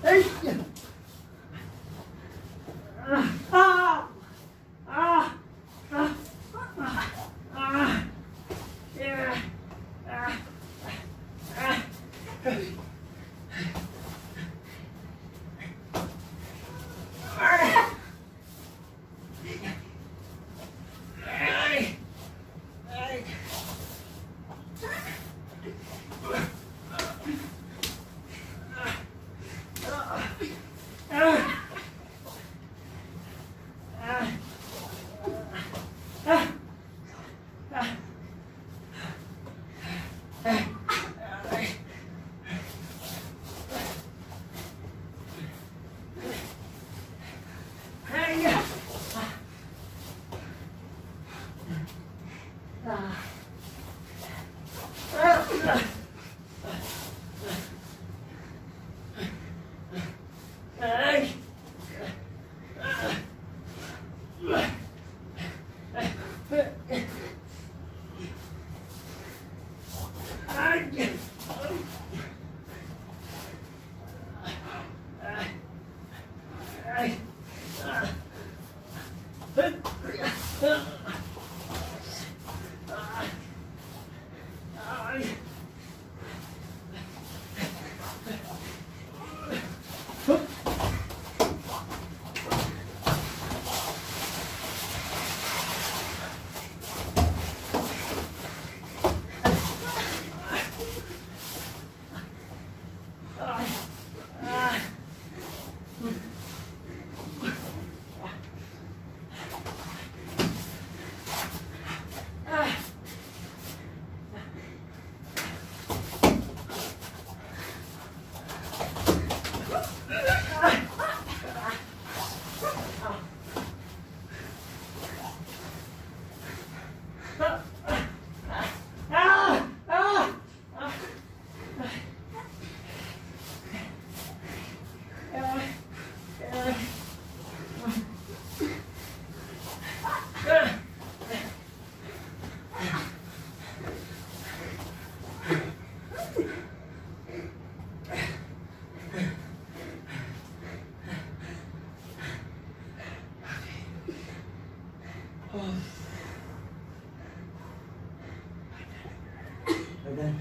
Again.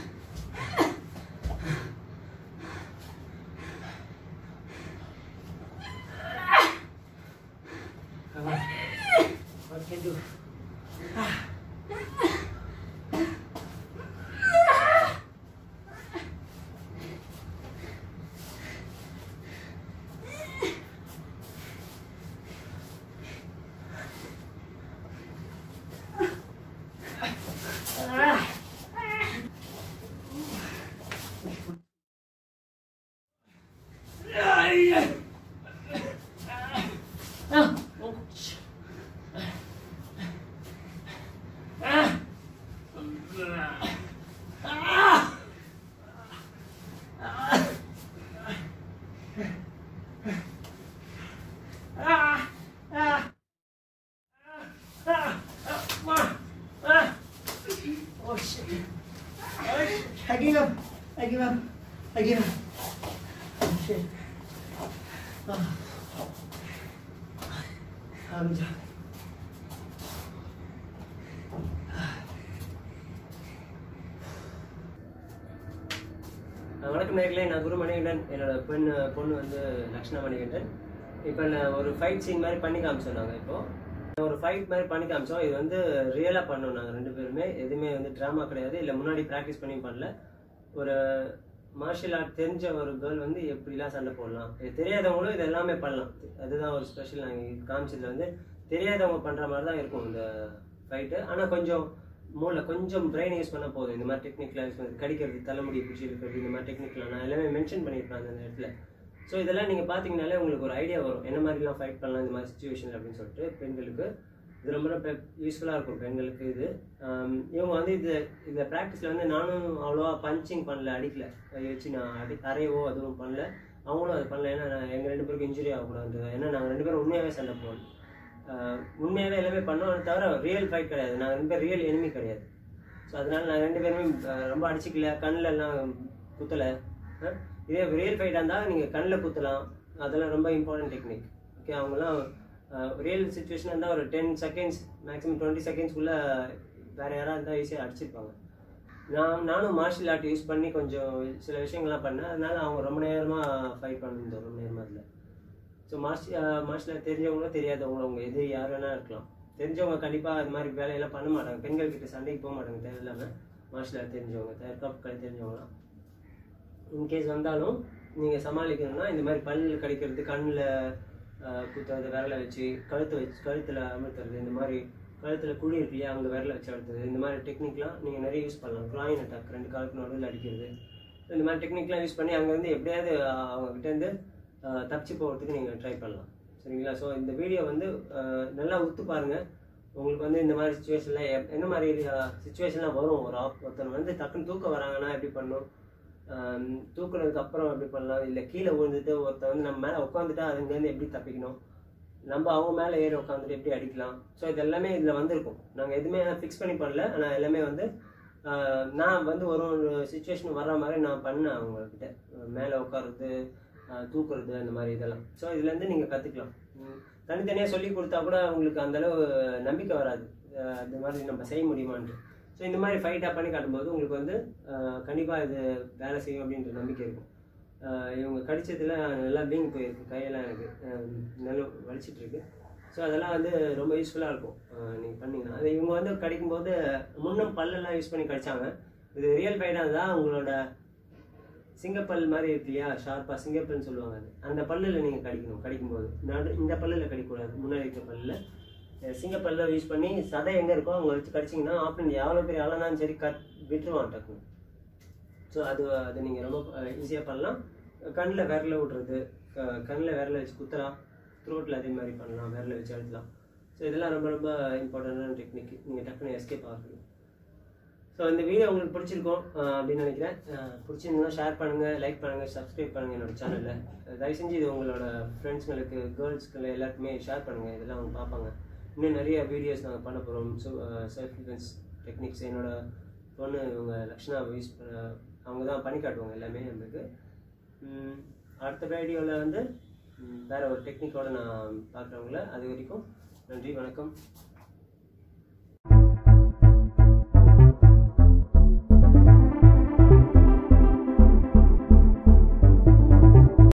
Come on. What can do? Oh shit. Oh, shit. I give up. I give up. I give up. Oh shit. Oh. I'm done. வணக்கம் நேர்களே நான் குரு மணிகண்டன் என்னோட பெண் பொண்ணு வந்து லக்ஷ்ணா மணிகண்டன் இப்போ நான் ஒரு ஃபைட் சீன் மாதிரி பண்ணி காமிச்சோம் நாங்கள் இப்போ ஒரு ஃபைட் மாதிரி பண்ணி காமிச்சோம் இது வந்து ரியலாக பண்ணோம் நாங்கள் ரெண்டு பேருமே எதுவுமே வந்து ட்ராமா கிடையாது இல்லை முன்னாடி ப்ராக்டிஸ் பண்ணி பண்ணல ஒரு மார்ஷியல் ஆர்ட் தெரிஞ்ச ஒரு கேர்ள் வந்து எப்படிலாம் சண்டை போடலாம் இது தெரியாதவங்களும் இது எல்லாமே பண்ணலாம் அதுதான் ஒரு ஸ்பெஷல் நாங்கள் காமிச்சதுல வந்து தெரியாதவங்க பண்ணுற மாதிரி தான் இருக்கும் இந்த ஃபைட்டு ஆனால் கொஞ்சம் மூளை கொஞ்சம் பிரெயின் யூஸ் பண்ண போதும் இந்த மாதிரி டெக்னிக்லாம் யூஸ் பண்ணி கடிக்கிறது தலைமுடி பிடிச்சி இருக்கிறது இந்த மாதிரி டெக்னிக்லாம் நான் எல்லாமே மென்ஷன் பண்ணியிருப்பேன் அந்த இடத்துல ஸோ இதெல்லாம் நீங்கள் பார்த்தீங்கனாலே உங்களுக்கு ஒரு ஐடியா வரும் என்ன மாதிரிலாம் ஃபைட் பண்ணலாம் இந்த மாதிரி சுச்சுவேஷன் அப்படின்னு சொல்லிட்டு பெண்களுக்கு இது ரொம்ப ரொம்ப யூஸ்ஃபுல்லாக இருக்கும் பெண்களுக்கு இது ஆம், இவங்க வந்து இது இந்த ப்ராக்டிஸில் வந்து நானும் அவ்வளோவா பஞ்சிங் பண்ணல அடிக்கல கை வச்சு நான் அடி அரையவோ அதுவும் பண்ணல அவங்களும் அது பண்ணல ஏன்னா நான் எங்கள் ரெண்டு பேருக்கும் இன்ஜுரி ஆகக்கூடாது ஏன்னா நாங்கள் ரெண்டு பேரும் உண்மையாகவே சண்டை போடணும் ஆஹ் உண்மையாகவே எல்லாமே பண்ணோம் அது தவிர ரியல் ஃபைட் கிடையாது நாங்கள் ரெண்டு பேர் ரியல் enemy கிடையாது ஸோ அதனால நாங்கள் ரெண்டு பேருமே ஆஹ் ரொம்ப அடிச்சிக்கல கண்ணில் எல்லாம் குத்தலை ஆஹ் இதே ரியல் ஃபைட்டாக இருந்தால் நீங்கள் கண்ணில் குத்தலாம் அதெல்லாம் ரொம்ப இம்பார்ட்டன்ட் டெக்னிக் ஓகே அவங்களாம் ரியல் சுச்சுவேஷனாக இருந்தால் ஒரு டென் செகண்ட்ஸ் மேக்ஸிமம் டுவெண்ட்டி செகண்ட்ஸ்க்குள்ளே வேறு யாராக இருந்தால் ஈஸியாக அடிச்சிருப்பாங்க நான் நானும் மார்ஷியல் ஆர்ட் யூஸ் பண்ணி கொஞ்சம் சில விஷயங்கள்லாம் பண்ணேன் அதனால அவங்க ரொம்ப நேரமாக ஃபைட் பண்ணியிருந்தோம் ரொம்ப நேரமாக அதில் ஸோ மார்ஷியல் மார்ஷியல் ஆர்ட் தெரிஞ்சவங்களும் தெரியாதவங்களும் அவங்க எது யார் வேணா இருக்கலாம் தெரிஞ்சவங்க கண்டிப்பாக அது மாதிரி வேலையெல்லாம் பண்ண மாட்டாங்க பெண்கள் கிட்ட சண்டைக்கு போக மாட்டாங்க தேவையில்லாமல் மார்ஷியல் ஆர்ட் தெரிஞ்சவங்க தற்காப்பு கலை தெரிஞ்சவங்களாம் இன்கேஸ் வந்தாலும் நீங்கள் சமாளிக்கணும்னா இந்த மாதிரி பல் கடிக்கிறது கண்ணில் குத்துறது விரலை வச்சு கழுத்தை வச்சு கழுத்தில் அமர்த்துறது இந்த மாதிரி கழுத்தில் குழி இருக்கு இல்லையா அங்கே விரலை வச்சு அழுத்துறது இந்த மாதிரி டெக்னிக்லாம் நீங்கள் நிறைய யூஸ் பண்ணலாம் க்ளாயின் அட்டாக் ரெண்டு காலுக்கு நடுவில் அடிக்கிறது இந்த மாதிரி டெக்னிக்லாம் யூஸ் பண்ணி அங்கேருந்து எப்படியாவது அஹ், அவங்க கிட்டேருந்து அஹ், தப்பிச்சு போகிறதுக்கு நீங்கள் ட்ரை பண்ணலாம் சரிங்களா ஸோ இந்த வீடியோ வந்து அஹ், நல்லா உத்து பாருங்கள் உங்களுக்கு வந்து இந்த மாதிரி சுச்சுவேஷன்லாம் என்ன மாதிரி சுச்சுவேஷன்லாம் வரும் ஒரு ஆப் ஒருத்தர் வந்து டக்குன்னு தூக்கம் வராங்கன்னா எப்படி பண்ணும் ஆம், தூக்குனதுக்கு அப்புறம் எப்படி பண்ணலாம் இல்லை கீழே விழுந்துட்டு ஒருத்தன் வந்து நம்ம மேலே உட்காந்துட்டா அதுலேருந்து எப்படி தப்பிக்கணும் நம்ம அவங்க மேலே ஏறி உட்காந்துட்டு எப்படி அடிக்கலாம் ஸோ இது எல்லாமே இதில் வந்திருக்கும் நாங்கள் எதுவுமே ஃபிக்ஸ் பண்ணி பண்ணல ஆனால் எல்லாமே வந்து ஆஹ், நான் வந்து ஒரு ஒரு சுச்சுவேஷன் வர்ற மாதிரி நான் பண்ணேன் அவங்கக்கிட்ட மேலே உட்காருறது ஆஹ், தூக்குறது அந்த மாதிரி இதெல்லாம் ஸோ இதுலேருந்து நீங்கள் கற்றுக்கலாம் தனித்தனியாக சொல்லி கொடுத்தா கூட உங்களுக்கு அந்த அளவு நம்பிக்கை வராது ஆஹ், இந்த மாதிரி நம்ம செய்ய முடியுமான்ட்டு ஸோ இந்த மாதிரி ஃபைட்டாக பண்ணி காட்டும்போது உங்களுக்கு வந்து கண்டிப்பாக இது வேலை செய்யும் அப்படின்ற நம்பிக்கை இருக்கும் ஆஹ் இவங்க கடிச்சதுல நல்லா பீங் போயிருக்கு கையெல்லாம் எனக்கு ஆஹ் நல்லா வலிச்சிட்டு இருக்கு ஸோ அதெல்லாம் வந்து ரொம்ப யூஸ்ஃபுல்லாக இருக்கும் நீங்கள் பண்ணீங்கன்னா அது இவங்க வந்து கடிக்கும்போது முன்னும் பல்லெல்லாம் யூஸ் பண்ணி கடிச்சாங்க இது ரியல் ஃபைட்டாக தான் உங்களோட சிங்கப்பல் மாதிரி இருக்கு இல்லையா ஷார்ப்பாக சிங்கப்பல்னு சொல்லுவாங்க அது அந்த பல்லில் நீங்கள் கடிக்கணும் கடிக்கும்போது நடு இந்த பல்லில் கடிக்கக்கூடாது முன்னாடி இருக்கிற பல்லில் சிங்கப்பல்ல யூஸ் பண்ணி சதை எங்கே இருக்கோ அங்கே வச்சு கடிச்சிங்கன்னா ஆப்ரன் எவ்வளோ பெரிய ஆளானாலும் சரி கட் விட்டுருவான் டக்குன்னு ஸோ அது அது நீங்கள் ரொம்ப ஈஸியாக பண்ணலாம் கண்ணில் விரல விட்றது கண்ணில் விரல வச்சு குத்தலாம் த்ரோட்டில் அதே மாதிரி பண்ணலாம் விரல வச்சு அழுத்தலாம் ஸோ இதெல்லாம் ரொம்ப ரொம்ப இம்பார்ட்டண்டான டெக்னிக் நீங்கள் டக்குன்னு எஸ்கேப் ஆகுது ஸோ இந்த வீடியோ உங்களுக்கு பிடிச்சிருக்கும் அஹ் அப்படின்னு நினைக்கிறேன் அஹ் பிடிச்சிருந்தா ஷேர் பண்ணுங்கள் லைக் பண்ணுங்கள் சப்ஸ்கிரைப் பண்ணுங்கள் என்னோட சேனலில் தயவு செஞ்சு இது உங்களோட ஃப்ரெண்ட்ஸ்ங்களுக்கு கேர்ள்ஸ்க்கு எல்லாருக்குமே ஷேர் பண்ணுங்கள் இதெல்லாம் அவங்க பார்ப்பாங்க இன்னும் நிறைய வீடியோஸ் நாங்கள் பண்ண போகிறோம் ஸோ செல்ஃப் டிஃபென்ஸ் டெக்னிக்ஸ் என்னோட பொண்ணு இவங்க லக்ஷ்ணா யூஸ் பண்ண அவங்க தான் பண்ணி காட்டுவாங்க எல்லாமே நம்மளுக்கு உம், அடுத்த வீடியோவில் வந்து உம், வேற ஒரு டெக்னிக்கோட நான் பார்க்குறவங்கள அது வரைக்கும் நன்றி வணக்கம்